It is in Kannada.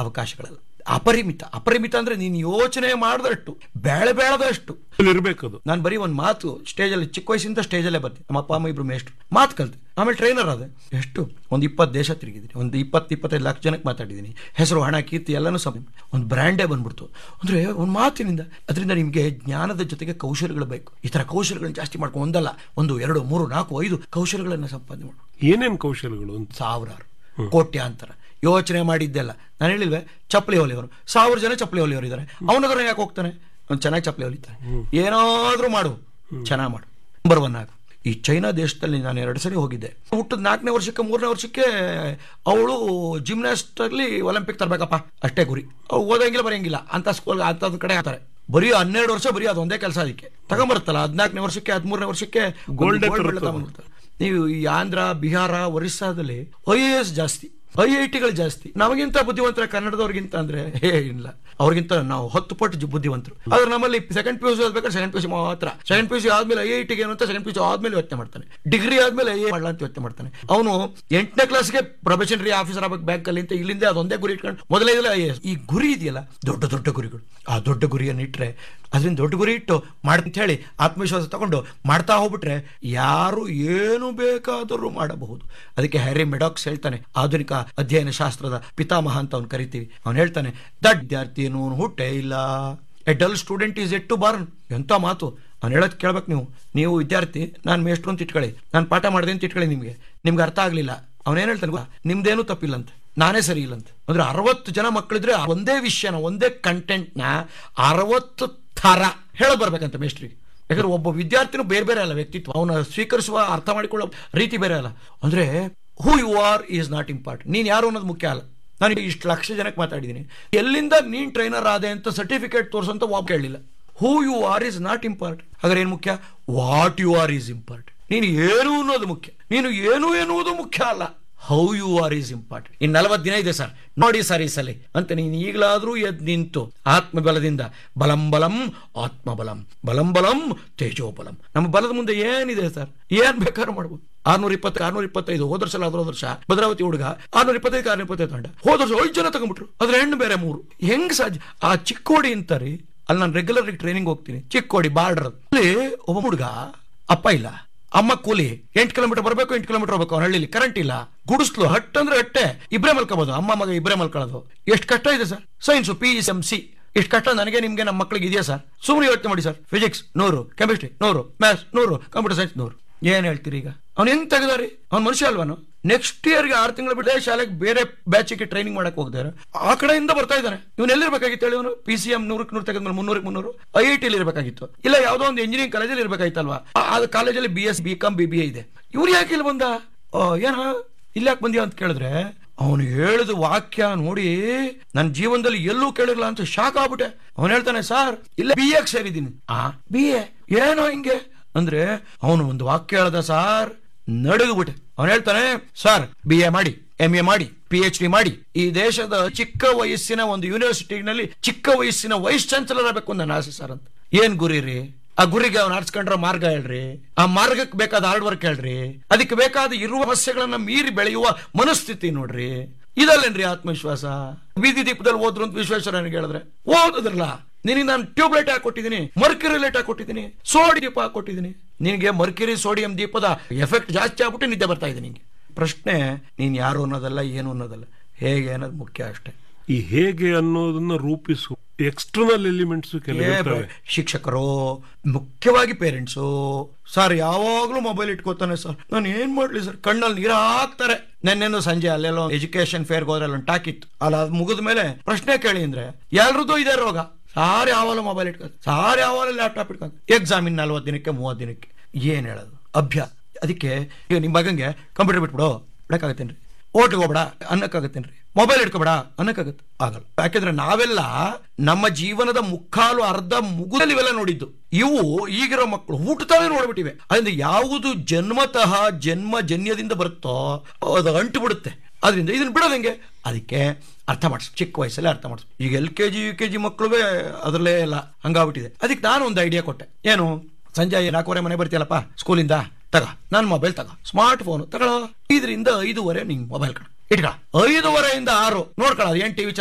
ಅವಕಾಶಗಳಲ್ಲ ಅಪರಿಮಿತ ಅಪರಿಮಿತ ಅಂದ್ರೆ ನೀನು ಯೋಚನೆ ಮಾಡಿದಷ್ಟು ಬೇಳೆ ಬೇಳದಷ್ಟು ಇರ್ಬೇಕದು ನಾನು ಬರೀ ಒಂದು ಮಾತು ಸ್ಟೇಜಲ್ಲಿ ಚಿಕ್ಕ ವಯಸ್ಸಿಂದ ಸ್ಟೇಜಲ್ಲೇ ಬರ್ತೀನಿ ನಮ್ಮ ಅಪ್ಪ ಅಮ್ಮ ಇಬ್ರು ಮೇಷ್ಟ್ರು ಮಾತು ಕಲ್ತೆ ಆಮೇಲೆ ಟ್ರೈನರ್ ಅದೇ ಎಷ್ಟು ಒಂದು ಇಪ್ಪತ್ತು ದೇಶ ತಿರುಗಿದ್ದೀನಿ ಒಂದು ಇಪ್ಪತ್ತು ಇಪ್ಪತ್ತೈದು ಲಕ್ಷ ಜನಕ್ಕೆ ಮಾತಾಡಿದ್ದೀನಿ ಹೆಸರು ಹಣ ಕೀರ್ತಿ ಎಲ್ಲನೂ ಸಮ ಒಂದು ಬ್ರ್ಯಾಂಡೇ ಬಂದ್ಬಿಡ್ತು ಅಂದರೆ ಒಂದು ಮಾತಿನಿಂದ ಅದರಿಂದ ನಿಮಗೆ ಜ್ಞಾನದ ಜೊತೆಗೆ ಕೌಶಲ್ಯಗಳು ಬೇಕು ಈ ಥರ ಕೌಶಲ್ಯಗಳನ್ನ ಜಾಸ್ತಿ ಮಾಡ್ಕೊಂಡು ಒಂದಲ್ಲ ಒಂದು ಎರಡು ಮೂರು ನಾಲ್ಕು ಐದು ಕೌಶಲ್ಯಗಳನ್ನು ಸಂಪಾದನೆ ಮಾಡು ಏನೇನ್ ಕೌಶಲ್ಯಗಳು ಅಂತ ಸಾವಿರಾರು ಕೋಟ್ಯಾಂತರ ಯೋಚನೆ ಮಾಡಿದ್ದೆಲ್ಲ ನಾನು ಹೇಳಿಲ್ವೇ ಚಪ್ಪಲಿ ಹೊಲಿಯವರು ಸಾವಿರ ಜನ ಚಪ್ಪಲಿ ಹೊಲಿಯವರು ಇದ್ದಾರೆ ಅವನದ್ರ ಯಾಕೆ ಹೋಗ್ತಾನೆ ಅವ್ನು ಚೆನ್ನಾಗಿ ಚಪ್ಪಲಿ ಹೊಲಿತಾನೆ ಏನಾದ್ರೂ ಮಾಡು ಚೆನ್ನಾಗಿ ಮಾಡು ನಂಬರ್ ಒನ್ ಆಗು ಈ ಚೈನಾ ದೇಶದಲ್ಲಿ ನಾನು ಎರಡು ಸರಿ ಹೋಗಿದ್ದೆ ಹುಟ್ಟದ ನಾಲ್ಕನೇ ವರ್ಷಕ್ಕೆ ಮೂರನೇ ವರ್ಷಕ್ಕೆ ಅವಳು ಜಿಮ್ನಾಸ್ಟ್ ಅಲ್ಲಿ ಒಲಿಂಪಿಕ್ ತರಬೇಕಪ್ಪ ಅಷ್ಟೇ ಗುರಿ ಅವ್ಳು ಓದಂಗಿಲ್ಲ ಬರೆಯಂಗಿಲ್ಲ ಅಂತ ಸ್ಕೂಲ್ ಅಂತದ್ ಕಡೆ ಹಾಕ್ತಾರೆ ಬರೀ ಹನ್ನೆರಡು ವರ್ಷ ಬರೀ ಅದೊಂದೇ ಕೆಲಸ ಅದಕ್ಕೆ ತಗೊಂಬರುತ್ತಲ್ಲ ಹದಿನಾಲ್ಕನೇ ವರ್ಷಕ್ಕೆ ಹದಿಮೂರನೇ ವರ್ಷಕ್ಕೆ Gold gold medal ತರುತ್ತೆ. ತಗೊಂಡ್ಬಿಡ್ತಾರೆ. ನೀವು ಈ ಆಂಧ್ರ ಬಿಹಾರ ಒರಿಸ್ಸಾದಲ್ಲಿ ಐ ಎ ಎಸ್ ಜಾಸ್ತಿ ಐ ಐ ಟಿಗಳು ಜಾಸ್ತಿ ನಮಗಿಂತ ಬುದ್ಧಿವಂತರ ಕನ್ನಡದವ್ರಿಗಿಂತ ಅಂದ್ರೆ ಹೇ ಇಲ್ಲ ಅವ್ರಿಗಿಂತ ನಾವು ಹತ್ತು ಪಟ್ಟು ಜಿ- ಬುದ್ಧಿವಂತರು ಆದ್ರೆ ನಮ್ಮಲ್ಲಿ ಸೆಕೆಂಡ್ ಪಿ ಯು ಸಿ ಓದ್ಬೇಕಾದ್ರೆ ಸೆಕೆಂಡ್ ಪಿ ಯು ಸಿ ಮಾತ್ರ ಸೆಕೆಂಡ್ ಪಿ ಯು ಸಿ ಆದ್ಮೇಲೆ ಐ ಐ ಟಿಗೆ ಅಂತ ಸೆಕೆಂಡ್ ಪಿ ಯು ಸಿ ಆದ್ಮೇಲೆ ಯೋಚನೆ ಮಾಡ್ತಾನೆ ಡಿಗ್ರಿ ಆದ್ಮೇಲೆ ಐ ಮಾಡಲ ಅಂತ ಯೋಚನೆ ಮಾಡ್ತಾನೆ ಅವನು ಎಂಟನೇ ಕ್ಲಾಸ್ಗೆ ಪ್ರೊಬೆಷನರಿ ಆಫೀಸರ್ ಆಗಬೇಕು ಬ್ಯಾಂಕ್ ಅಲ್ಲಿ ಅಂತ ಇಲ್ಲಿಂದ ಅದೊಂದೇ ಗುರಿ ಇಟ್ಕೊಂಡು ಮೊದಲೇ ಐ ಎ ಎಸ್ ಈ ಗುರಿ ಇದೆಯಲ್ಲ ದೊಡ್ಡ ದೊಡ್ಡ ಗುರಿಗಳು ಆ ದೊಡ್ಡ ಗುರಿಯನ್ನು ಇಟ್ಟರೆ ಅದರಿಂದ ದೊಡ್ಡ ಗುರಿ ಇಟ್ಟು ಅಂತ ಹೇಳಿ ಆತ್ಮವಿಶ್ವಾಸ ತಗೊಂಡು ಮಾಡ್ತಾ ಹೋಗ್ಬಿಟ್ರೆ ಯಾರು ಏನು ಬೇಕಾದರೂ ಮಾಡಬಹುದು ಅದಕ್ಕೆ ಹ್ಯಾರಿ ಮೆಡಾಕ್ಸ್ ಹೇಳ್ತಾನೆ ಆಧುನಿಕ ಅಧ್ಯಯನ ಶಾಸ್ತ್ರದ ಪಿತಾಮಹ ಅಂತ ಅವ್ನು ಕರಿತೀವಿ ಅವನು ಹೇಳ್ತಾನೆ ದಟ್ ವಿದ್ಯಾರ್ಥಿ ಅನ್ನೋನು ಹುಟ್ಟೇ ಇಲ್ಲ a dull student is yet to born ಎಂತ ಮಾತು ಅವ್ನು ಹೇಳೋದು ಕೇಳ್ಬೇಕು ನೀವು ನೀವು ವಿದ್ಯಾರ್ಥಿ ನಾನು ಮೇಷ್ಟ್ರು ಅಂತ ಇಟ್ಕೊಳ್ಳಿ ನಾನು ಪಾಠ ಮಾಡಿದೆ ಅಂತ ಇಟ್ಕೊಳ್ಳಿ ನಿಮಗೆ ನಿಮ್ಗೆ ಅರ್ಥ ಆಗಲಿಲ್ಲ ಅವನೇನು ಹೇಳ್ತಾನೆ ಗೊತ್ತಾ? ನಿಮ್ದೇನು ತಪ್ಪಿಲ್ಲ ಅಂತ ನಾನೇ ಸರಿ ಇಲ್ಲ ಅಂತ ಅಂದ್ರೆ ಅರವತ್ತು ಜನ ಮಕ್ಕಳಿದ್ರೆ ಒಂದೇ ವಿಷಯನ ಒಂದೇ ಕಂಟೆಂಟ್ನ ಅರವತ್ತು ಥರ ಹೇಳೋದು ಬರ್ಬೇಕಂತ ಮೇಷ್ಟ್ರಿಗೆ ಯಾಕಂದ್ರೆ ಒಬ್ಬ ವಿದ್ಯಾರ್ಥಿನೂ ಬೇರೆ ಬೇರೆ ಅಲ್ಲ ವ್ಯಕ್ತಿತ್ವ ಅವನ ಸ್ವೀಕರಿಸುವ ಅರ್ಥ ಮಾಡಿಕೊಳ್ಳೋ ರೀತಿ ಬೇರೆ ಅಲ್ಲ ಅಂದ್ರೆ who you are is not important ನೀನು ಯಾರು ಅನ್ನೋದು ಮುಖ್ಯ ಅಲ್ಲ ನಾನು ಇಷ್ಟು ಲಕ್ಷ ಜನಕ್ಕೆ ಮಾತಾಡಿದ್ದೀನಿ ಎಲ್ಲಿಂದ ನೀನ್ ಟ್ರೈನರ್ ಆದೆ ಅಂತ ಸರ್ಟಿಫಿಕೇಟ್ ತೋರಿಸಂತ ವಾಪ್ ಕೇಳಲಿಲ್ಲ who you are is not important ಹಾಗಾದ್ರೆ ಏನು ಮುಖ್ಯ what you are is important ನೀನು ಏನು ಅನ್ನೋದು ಮುಖ್ಯ ನೀನು ಏನು ಎನ್ನುವುದು ಮುಖ್ಯ ಅಲ್ಲ how you are is important ಇನ್ನು ನಲವತ್ತು ದಿನ ಇದೆ ಸರ್ ನೋಡಿ ಸರ್ ಈ ಸಲ ಅಂತ ನೀನು ಈಗಲಾದ್ರೂ ಎದ್ ನಿಂತು ಆತ್ಮಬಲದಿಂದ ಬಲಂ ಬಲಂ ಆತ್ಮಬಲಂ ಬಲಂ ಬಲಂ ತೇಜೋಬಲಂ ನಮ್ಮ ಬಲದ ಮುಂದೆ ಏನಿದೆ ಸರ್ ಏನ್ ಬೇಕಾದ್ರೂ ಮಾಡ್ಬೋದು ಆರ್ನೂರ ಇಪ್ಪತ್ತು ಆರ್ನೂರ ಇಪ್ಪತ್ತೈದು ಹೋದ ವರ್ಷ ಆದ್ರ ವರ್ಷ ಭದ್ರಾವತಿ ಹುಡುಗ ಆರ್ನೂರ ಇಪ್ಪತ್ತೈದು ಆರ್ನೂರ ಇಪ್ಪತ್ತೈದು ತಂಡ ಹೋದ ವರ್ಷ ಐದು ಜನ ತಗೊಂಡ್ಬಿಟ್ರು ಅದ್ರ ಹೆಣ್ಣು ಬೇರೆ ಮೂರು ಹೆಂಗ್ ಸಾಧ್ಯ ಆ ಚಿಕ್ಕೋಡಿ ಅಂತಾರೆ ಅಲ್ಲಿ ನಾನು ರೆಗ್ಯುಲರ್ ಟ್ರೈನಿಂಗ್ ಹೋಗ್ತೀನಿ ಚಿಕ್ಕೋಡಿ ಬಾರ್ಡರ್ ಅಲ್ಲಿ ಒಬ್ಬ ಹುಡುಗ ಅಪ್ಪ ಇಲ್ಲ ಅಮ್ಮ ಕೂಲಿ ಎಂಟು ಕಿಲೋಮೀಟರ್ ಬರಬೇಕು ಎಂಟು ಕಿಲೋಮೀಟರ್ ಹೋಗ್ಬೇಕು ಅವ್ನ ಹಳ್ಳಿಲಿ ಕರೆಂಟ್ ಇಲ್ಲ ಗುಡಿಸ್ಲು ಹಟ್ ಅಂದ್ರೆ ಹಟ್ಟೆ ಇಬ್ರೇ ಮಲ್ಕೋಬಹುದು ಅಮ್ಮ ಮಗ ಇಬ್ರೇ ಮಲ್ಕೊಳ್ಳೋದು ಎಷ್ಟು ಕಷ್ಟ ಇದೆ sir science P M C ಎಷ್ಟು ಕಷ್ಟ ನನಗೆ ನಿಮ್ಗೆ ನಮ್ಮ ಮಕ್ಕಳಿಗೆ ಇದೆಯಾ ಸರ್ ಸುಮ್ಮನೆ ಯೋಚನೆ ಮಾಡಿ ಸರ್ ಫಿಸಿಕ್ಸ್ ನೂರು ಕೆಮಿಸ್ಟ್ರಿ ನೂರು ಮ್ಯಾಥ್ಸ್ ನೂರು ಕಂಪ್ಯೂಟರ್ ಸೈನ್ಸ್ ನೂರು ಏನ್ ಹೇಳ್ತೀರಿ ಈಗ ಅವ್ನು ಹೆಂಗ್ ತೆಗೆದಾರಿ ಅವ್ನು ಮನುಷ್ಯ ಅಲ್ವಾನು ನೆಕ್ಸ್ಟ್ ಇಯರ್ಗೆ ಆರು ತಿಂಗಳು ಬಿಟ್ಟರೆ ಶಾಲೆಗೆ ಬೇರೆ ಬ್ಯಾಚಿಗೆ ಟ್ರೈನಿಂಗ್ ಮಾಡಕ್ ಹೋಗ್ತಾರೆ ಆ ಕಡೆಯಿಂದ ಬರ್ತಾ ಇದ್ದಾನೆ ಇವನು ಎಲ್ಲಿರ್ಬೇಕಾಗಿತ್ತು ಹೇಳಿ ಇವನು ಪಿ ಸಿ ಎಂ ನೂರಕ್ಕೆ ನೂರು ತೆಗೆದ್ಮೇಲೆ ಮುನ್ನೂರಕ್ಕೆ ಮುನ್ನೂರು ಐ ಐ ಟಿಲಿ ಇರಬೇಕಾಗಿತ್ತು ಇಲ್ಲ ಯಾವುದೋ ಒಂದು ಇಂಜಿನಿಯರಿಂಗ್ ಕಾಲೇಜಲ್ಲಿ ಇರಬೇಕಾಗಿತ್ತಲ್ವಾ ಆ ಕಾಲೇಜಲ್ಲಿ B S B com B B A ಇದೆ ಇವ್ರು ಯಾಕೆ ಇಲ್ಲಿ ಬಂದ ಓ, ಏನ ಇಲ್ಲಿ ಯಾಕೆ ಬಂದ್ಯಾ ಅಂತ ಕೇಳಿದ್ರೆ ಅವನು ಹೇಳಿದ ವಾಕ್ಯ ನೋಡಿ ನನ್ನ ಜೀವನದಲ್ಲಿ ಎಲ್ಲೂ ಕೇಳಿರಲ್ಲ ಅಂತ ಶಾಕ್ ಆಗ್ಬಿಟ್ಟೆ ಅವನು ಹೇಳ್ತಾನೆ ಸರ್ ಇಲ್ಲ ಬಿ ಎಕ್ ಸೇರಿದ್ದೀನಿ ಆ ಬಿ ಎ ಏನೋ ಹಿಂಗೆ ಅಂದ್ರೆ ಅವನು ಒಂದು ವಾಕ್ಯ ಹೇಳ್ದ ಸಾರ್ ನಡುಗ್ಬಿಟ್ಟೆ ಅವನು ಹೇಳ್ತಾನೆ ಸರ್ ಬಿ ಎ ಮಾಡಿ ಎಂ ಎ ಮಾಡಿ ಪಿ ಎಚ್ ಡಿ ಮಾಡಿ ಈ ದೇಶದ ಚಿಕ್ಕ ವಯಸ್ಸಿನ ಒಂದು ಯೂನಿವರ್ಸಿಟಿನಲ್ಲಿ ಚಿಕ್ಕ ವಯಸ್ಸಿನ ವೈಸ್ ಚಾನ್ಸಲರ್ ಆಗಬೇಕು ನನ್ನ ಆಸೆ ಸರ್ ಅಂತ ಏನ್ ಗುರಿ ರೀ ಆ ಗುರಿಗೆ ಅವ್ನು ಆರಿಸ್ಕೊಂಡ್ರ ಮಾರ್ಗ ಹೇಳ್ರಿ ಆ ಮಾರ್ಗಕ್ಕೆ ಬೇಕಾದ ಹಾರ್ಡ್ ವರ್ಕ್ ಹೇಳ್ರಿ ಅದಕ್ಕೆ ಬೇಕಾದ ಇರುವ ಸಮಸ್ಯೆಗಳನ್ನ ಮೀರಿ ಬೆಳೆಯುವ ಮನಸ್ಥಿತಿ ನೋಡ್ರಿ ಇದಲ್ಲೇನ್ರಿ ಆತ್ಮವಿಶ್ವಾಸ ಬೀದಿ ದೀಪದಲ್ಲಿ ಹೋದ್ರು ಅಂತ ವಿಶ್ವೇಶ್ವರನಿಗೆ ಹೇಳಿದ್ರೆ ಓದಿದ್ರಲ್ಲ ನಿನಗೆ ನಾನು ಟ್ಯೂಬ್ ಲೈಟ್ ಹಾಕೊಟ್ಟಿದ್ದೀನಿ ಮರ್ಕ್ಯುರಿ ಲೈಟ್ ಹಾಕೊಟ್ಟಿದ್ದೀನಿ ಸೋಡಿ ದೀಪ ಹಾಕೊಟ್ಟಿದ್ದೀನಿ ನಿನಗೆ ಮರ್ಕ್ಯುರಿ ಸೋಡಿಯಂ ದೀಪದ ಎಫೆಕ್ಟ್ ಜಾಸ್ತಿ ಆಗ್ಬಿಟ್ಟು ನಿದ್ದೆ ಬರ್ತಾ ಇದೆ ನಿಂಗೆ ಪ್ರಶ್ನೆ ನೀನ್ ಯಾರು ಅನ್ನೋದಲ್ಲ ಏನು ಅನ್ನೋದಲ್ಲ ಹೇಗೆ ಅನ್ನೋದು ಮುಖ್ಯ ಅಷ್ಟೇ ಈ ಹೇಗೆ ಅನ್ನೋದನ್ನ ರೂಪಿಸು ಎಕ್ಸ್ಟರ್ನಲ್ ಎಲಿಮೆಂಟ್ಸ್ ಕೆಲವು ಏ ಇರ್ತವೆ ಬ- ಶಿಕ್ಷಕರು ಮುಖ್ಯವಾಗಿ ಪೇರೆಂಟ್ಸು ಸರ್ ಯಾವಾಗ್ಲೂ ಮೊಬೈಲ್ ಇಟ್ಕೋತಾನೆ ಸರ್ ನಾನು ಏನ್ ಮಾಡ್ಲಿ ಸರ್ ಕಣ್ಣಲ್ಲಿ ನೀರು ಹಾಕ್ತಾರೆ ನೆನ್ನೆನು ಸಂಜೆ ಅಲ್ಲೆಲ್ಲೋ ಎಜುಕೇಶನ್ ಫೇರ್ಗೆ ಹೋದ್ರೆ ಒಂದು ಟಾಕಿತ್ತು ಅಲ್ಲ ಅದು ಮುಗಿದ ಮೇಲೆ ಪ್ರಶ್ನೆ ಕೇಳಿ ಅಂದ್ರೆ ಎಲ್ರದ್ದು ಇದೆ ರೋಗ ಸಾರ್ ಯಾವಾಗಲೂ ಮೊಬೈಲ್ ಇಟ್ಕೊಂಡು ಸಾರ್ ಯಾವಾಗಲೂ ಲ್ಯಾಪ್ಟಾಪ್ ಇಟ್ಕೊಂಡು ಎಕ್ಸಾಮಿನ್ ನಲ್ವತ್ತು ದಿನಕ್ಕೆ ಮೂವತ್ತು ದಿನಕ್ಕೆ ಏನ್ ಹೇಳೋದು ಅಭ್ಯಾಸ ಅದಕ್ಕೆ ಈಗ ನಿಮ್ಮ ಮಗಂಗೆ ಕಂಪ್ಯೂಟರ್ ಬಿಟ್ಬಿಡು ಬಿಡಕ್ಕಾಗತ್ತೇನ್ರಿ ಓಟಿಗೆ ಹೋಗ್ಬೇಡ ಅನ್ನಕ್ಕಾಗತ್ತೇನ್ರಿ ಮೊಬೈಲ್ ಇಟ್ಕೊಬೇಡ ಅನ್ನಕ್ಕಾಗತ್ತೆ ಆಗಲ್ಲ ಯಾಕೆಂದ್ರೆ ನಾವೆಲ್ಲ ನಮ್ಮ ಜೀವನದ ಮುಕ್ಕಾಲು ಅರ್ಧ ಮುಗುದಲ್ಲಿ ಇವೆಲ್ಲ ನೋಡಿದ್ದು ಇವು ಈಗಿರೋ ಮಕ್ಕಳು ಹುಟ್ಟುತ್ತಾನೆ ನೋಡ್ಬಿಟ್ಟಿವೆ ಅದರಿಂದ ಯಾವುದು ಜನ್ಮತಃ ಜನ್ಮ ಜನ್ಯದಿಂದ ಬರುತ್ತೋ ಅದು ಅಂಟು ಬಿಡುತ್ತೆ ಅದರಿಂದ ಇದನ್ನ ಬಿಡೋದಂಗೆ ಅದಕ್ಕೆ ಅರ್ಥ ಮಾಡಿಸ್ ಚಿಕ್ಕ ವಯಸ್ಸಲ್ಲಿ ಅರ್ಥ ಮಾಡಿಸ್ ಈಗ L K G U K G ಮಕ್ಕಳುವೆ ಅದರಲ್ಲೇ ಎಲ್ಲ ಹಂಗಾಗ್ಬಿಟ್ಟಿದೆ ಅದಕ್ಕೆ ನಾನು ಒಂದು ಐಡಿಯಾ ಕೊಟ್ಟೆ ಏನು ಸಂಜೆ ನಾಲ್ಕೂವರೆ ಮನೆ ಬರ್ತೀಯಲ್ಲಪ್ಪ ಸ್ಕೂಲಿಂದ ತಗ ನನ್ನ ಮೊಬೈಲ್ ತಗ ಸ್ಮಾರ್ಟ್ ಫೋನ್ ತಗೊಳ್ಳೋ ಐದರಿಂದ ಐದೂವರೆ ನಿಂಗೆ ಮೊಬೈಲ್ ಕಣ ಇಟ್ಕ ಐದೂವರೆಯಿಂದ ಆರು ನೋಡ್ಕೊಳ್ಳೋದು ಏನ್ ಟಿವಿ